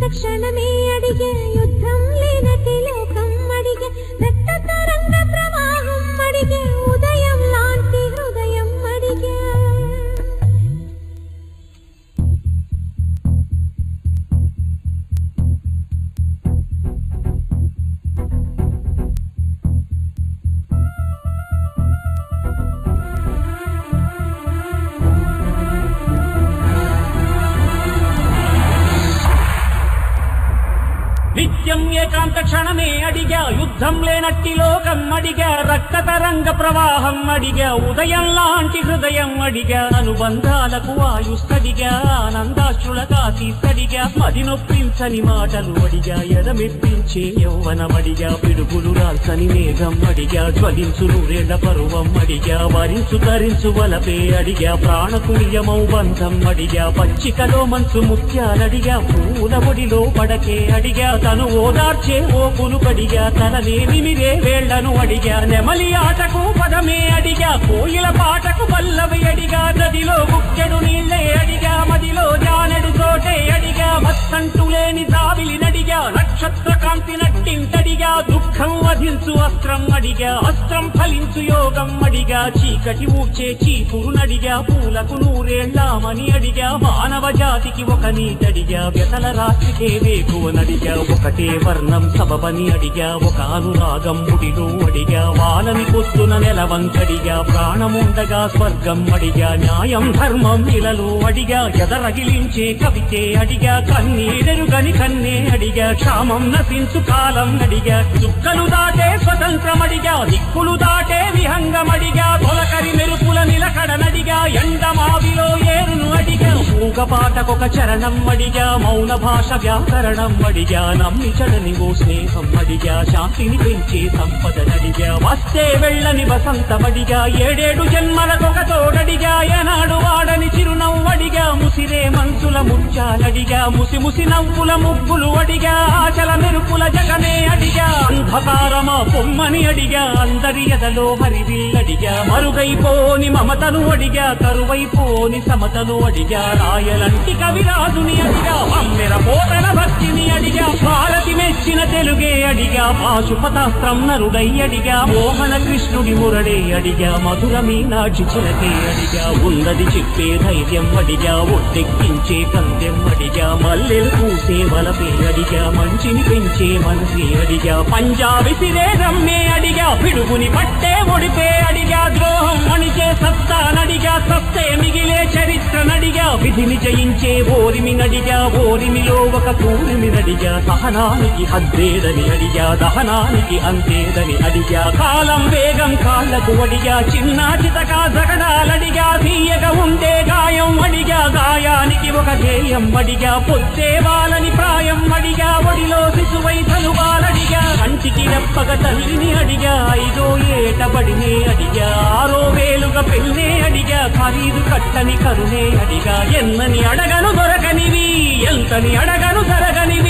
క్షణమే అడిగే యుద్ధం లేనటి లోకం అడిగే రక్త తరంగ ప్రవాహం అడిగే ఉదయం లాంటి హృదయం అడిగే నిత్యం ఏకాంత క్షణమే అడిగా యుద్ధం లేనట్టి లోకం అడిగా రక్త తరంగ ప్రవాహం అడిగా ఉదయం లాంటి హృదయం అడిగా అనుబంధాలకు ఆయుస్తడిగా ఆనందాశ్రులగా తీస్తడిగా మది నొప్పించని మాటలు అడిగా ఎడమెప్పించే యౌవనమడిగా పిడుగులు రాల్చని మేఘం అడిగా జ్వలించు నూరేళ్ల పరువం అడిగా వరించు తరించు వలపే అడిగా ప్రాణతుల్యమౌ బంధం అడిగా పచ్చికలో మంచు ముత్యాలడిగా పూల ఒడిలో పడకే అడిగా తను ఓదార్చే ఓపులు కడిగా తననేమిమిరే వేళ్లను అడిగా నెమలి ఆటకు పదమే అడిగా కోయిల పాటకు పల్లవి అడిగా నదిలో గుక్కెడు నీళ్ళే అడిగా మదిలో జానెడు చోటే అడిగా మత్తంటు లేని దావిలి నడిగా నక్షత్ర కాంతి నట్టింటడిగా దుఃఖం వధించు అస్త్రం అడిగా అస్త్రం ఫలించు యోగం అడిగా చీకటి ఊడ్చే చీపురు నడిగా పూలకు నూరేళ్లామని అడిగా మానవ జాతికి ఒక నీటడిగా వ్యతల రాత్రికే వేకువ నడిగా ఒకటే వర్ణం సబబని అడిగా ఒక అనురాగం ముడిలో అడిగా వాలని పొత్తున నెలవంకడిగా ప్రాణముండగా స్వర్గం అడిగా న్యాయం ధర్మం ఇలలో అడిగా ఎదరగిలించే కవితే అడిగా కన్నీడెరుగని కన్నే అడిగా క్షామం నశించు కాలం అడిగా చుక్కలు దాటే స్వతంత్రం అడిగా దిక్కులు దాటే విహంగమడిగా తొలకరి మెరుపుల నిలకడనడిగా ఎండమావిలో ఏరును అడిగా మూగపాటకొక చరణం అడిగా మౌన భాష వ్యాకరణం అడిగా నమ్మి చడని ఓ స్నేహం అడిగా శాంతిని పెంచే సంపదనడిగా వస్తే వెళ్ళని వసంతమడిగా ఏడేడు జన్మలకొక తోడడిగా ఏనాడు వాడని చిరునవ్వడిగా ముసిరే మనసుల ముచ్చాలడిగా ముసి ముసి నవ్వుల ముగ్గులు అడిగా ఆచల మెరుపుల జగనే అడిగా అంధకారమా పొమ్మని అడిగా అందరి ఎదలో హరివిల్లడిగా మరుగైపోని మమతను అడిగా కరువైపోని సమతను అడిగా రాయలంటి కవిరాజుని అడిగా అమ్మెర పోతన భక్తిని అడిగా భారతి మెచ్చిన తెలుగే అడిగా పాశుపతాస్త్రం నరుడై అడిగా మోహన కృష్ణుడి మురడే అడిగా మధుర మీనాక్షి చిలకే అడిగా ఉన్నది చెప్పే ధైర్యం అడిగా ఒట్టెక్కించే కందెం అడిగా మల్లెలు పూసే వలపే అడిగా మంచిని పెంచే మనసే అడిగా పంజాబి సిరే రమ్మే అడిగా పిడుగుని పట్టే ఒడిపే అడిగా ద్రోహం అణిచే సత్తా నడిగా సత్తే మిగిలే చరిత్ర నడిగా విధిని జయించే ఓరిమి నడిగా ఓరిమిలో ఒక కూరిమి నడిగా సహనానికి హద్దేదని అడిగా దహనానికి అంతేదని అడిగా కాలం వేగం కాళ్ళకు అడిగా చిన్న చితగా జగడాలడిగా తీయగా ఉండే గాయం అడిగా గాయానికి ఒక గేయం అడిగా పొద్దే వాళ్ళని ప్రాయం అడిగా ఒడిలో శిశువై తలువాలడిగా కంటికి రెప్పగ తల్లిని అడిగా ఐదో ఏటబడినే అడిగా ఆరో వేలుగా పెళ్ళే అడిగా ఖరీదు కట్టని కరుణే అడిగా ఎన్నని అడగను దొరకనివి ఎంతని అడగను జరగనివి